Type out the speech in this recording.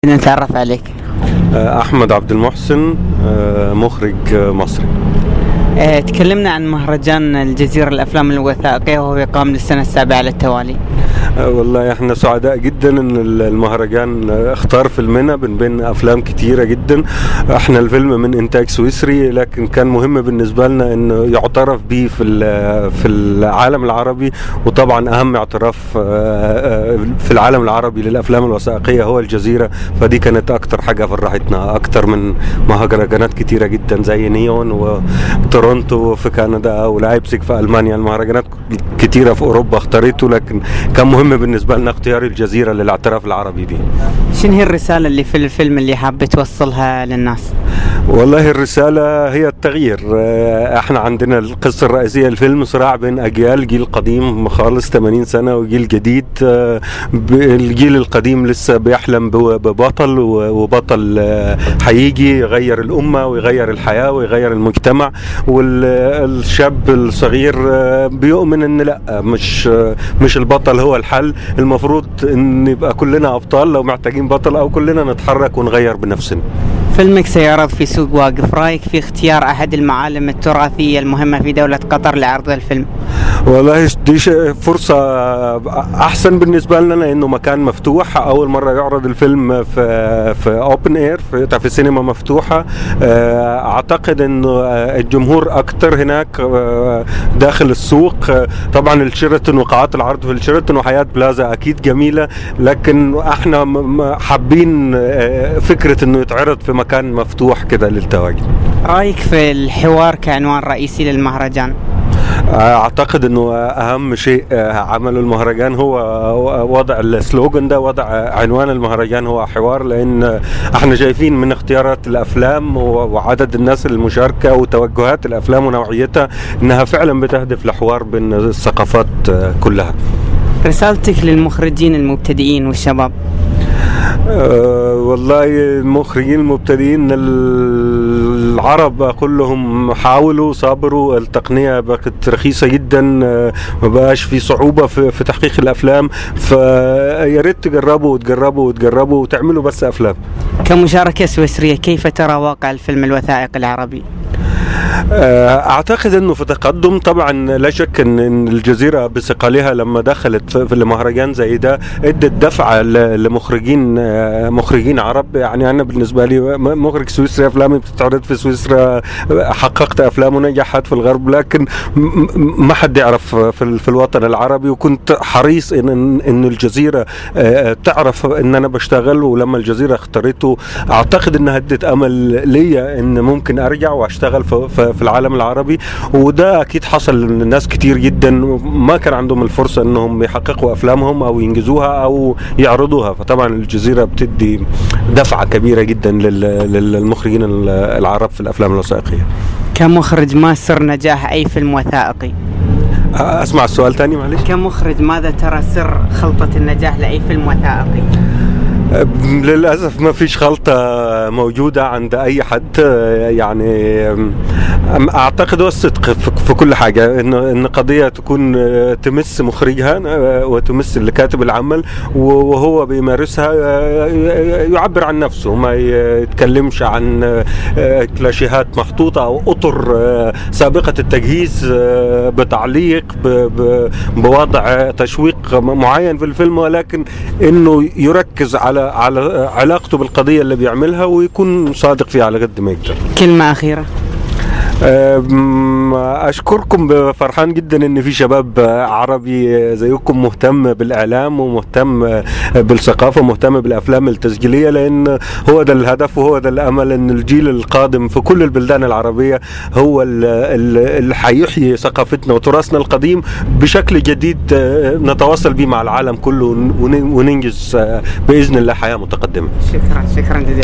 نتعرف عليك احمد عبد المحسن آه، مخرج آه، مصري آه، تكلمنا عن مهرجان الجزيرة الأفلام الوثائقية وهو يقام للسنة السابعة على التوالي آه، والله احنا سعداء جدا ان ال- المهرجان آه، اختار فيلمنا من بين افلام كتيره جدا احنا الفيلم من انتاج سويسري لكن كان مهم بالنسبه لنا انه يعترف به في ال- في العالم العربي وطبعا اهم اعتراف آه، آه، في العالم العربي للافلام الوثائقيه هو الجزيره فدي كانت اكتر حاجه فرحتنا اكتر من مهرجانات كتيره جدا زي نيون وتورونتو في كندا ولايبزيج في المانيا المهرجانات كتيره في اوروبا اختارته لكن كان مهم بالنسبه لنا اختيار الجزيره للاعتراف العربي به شنو هي الرسالة اللي في الفيلم اللي حاب توصلها للناس والله الرسالة هي التغيير آه، احنا عندنا القصة الرئيسية الفيلم صراع بين أجيال جيل قديم خالص 80 سنة وجيل جديد آه، ب- الجيل القديم لسه بيحلم ب- ببطل و- وبطل آه، هيجي يغير الأمة ويغير الحياة ويغير المجتمع والشاب الصغير آه، بيؤمن ان لا مش آه، مش البطل هو الحل المفروض ان يبقى كلنا أبطال لو محتاجين بطل أو كلنا نتحرك ونغير بنفسنا فيلمك سيعرض في سوق واقف رايك في اختيار أحد المعالم التراثية المهمة في دولة قطر لعرض الفيلم والله دي شيء- فرصة أحسن بالنسبة لنا لأنه مكان مفتوح أول مرة يعرض الفيلم في في أوبن إير في في سينما مفتوحة آه، أعتقد إنه آه، الجمهور أكتر هناك آه، داخل السوق آه، طبعا الشيراتون وقاعات العرض في الشيراتون وحياة بلازا أكيد جميلة لكن احنا م- م- حابين آه، فكرة إنه يتعرض في مكان مفتوح كده للتواجد رايك في الحوار كعنوان رئيسي للمهرجان اعتقد انه اهم شيء عمله المهرجان هو وضع السلوغن ده وضع عنوان المهرجان هو حوار لان احنا شايفين من اختيارات الافلام وعدد الناس المشاركه وتوجهات الافلام ونوعيتها انها فعلا بتهدف لحوار بين الثقافات كلها رسالتك للمخرجين المبتدئين والشباب أه والله المخرجين المبتدئين العرب اقول لهم حاولوا صابروا التقنيه بقت رخيصه جدا أه ما بقاش في صعوبه في, في تحقيق الافلام فيا ريت تجربوا وتجربوا وتجربوا وتعملوا بس افلام كمشاركة سويسرية كيف ترى واقع الفيلم الوثائقي العربي آه، اعتقد انه في تقدم طبعا لا شك ان إن الجزيره بثقلها لما دخلت في في المهرجان زي ده ادت دفعه ل- لمخرجين آه، مخرجين عرب يعني انا بالنسبه لي م- مخرج سويسري افلامي بتتعرض في سويسرا آه، حققت افلام ونجحت في الغرب لكن م- م- ما حد يعرف في ال- في الوطن العربي وكنت حريص ان ان إن الجزيره آه، تعرف ان انا بشتغل ولما الجزيره اختارته اعتقد انها ادت امل ليا ان ممكن ارجع واشتغل في, في, في العالم العربي وده اكيد حصل لناس كتير جدا ما كان عندهم الفرصه انهم يحققوا افلامهم او ينجزوها او يعرضوها فطبعا الجزيره بتدي دفعه كبيره جدا لل- للمخرجين العرب في الافلام الوثائقيه كمخرج ما سر نجاح أي فيلم وثائقي اسمع السؤال تاني معلش كمخرج ماذا ترى سر خلطة النجاح لأي فيلم وثائقي للاسف ما فيش خلطه موجوده عند اي حد يعني أم- اعتقد هو الصدق في في كل حاجه ان ان قضيه تكون تمس مخرجها وتمس اللي كاتب العمل وهو بيمارسها يعبر عن نفسه ما يتكلمش عن كلاشيهات محطوطه او اطر سابقه التجهيز بتعليق ب- ب- بوضع تشويق معين في الفيلم ولكن انه يركز على على علاقته بالقضيه اللي بيعملها ويكون صادق فيها على قد ما يقدر كلمة أخيرة أم، اشكركم فرحان جدا ان في شباب عربي زيكم مهتم بالاعلام ومهتم بالثقافه ومهتم بالافلام التسجيليه لان هو ده الهدف وهو ده الامل ان الجيل القادم في كل البلدان العربيه هو ال- ال- اللي هيحيي ثقافتنا وتراثنا القديم بشكل جديد أه، نتواصل به مع العالم كله ون- وننجز أه، باذن الله حياه متقدمه شكرا شكرا جزيلا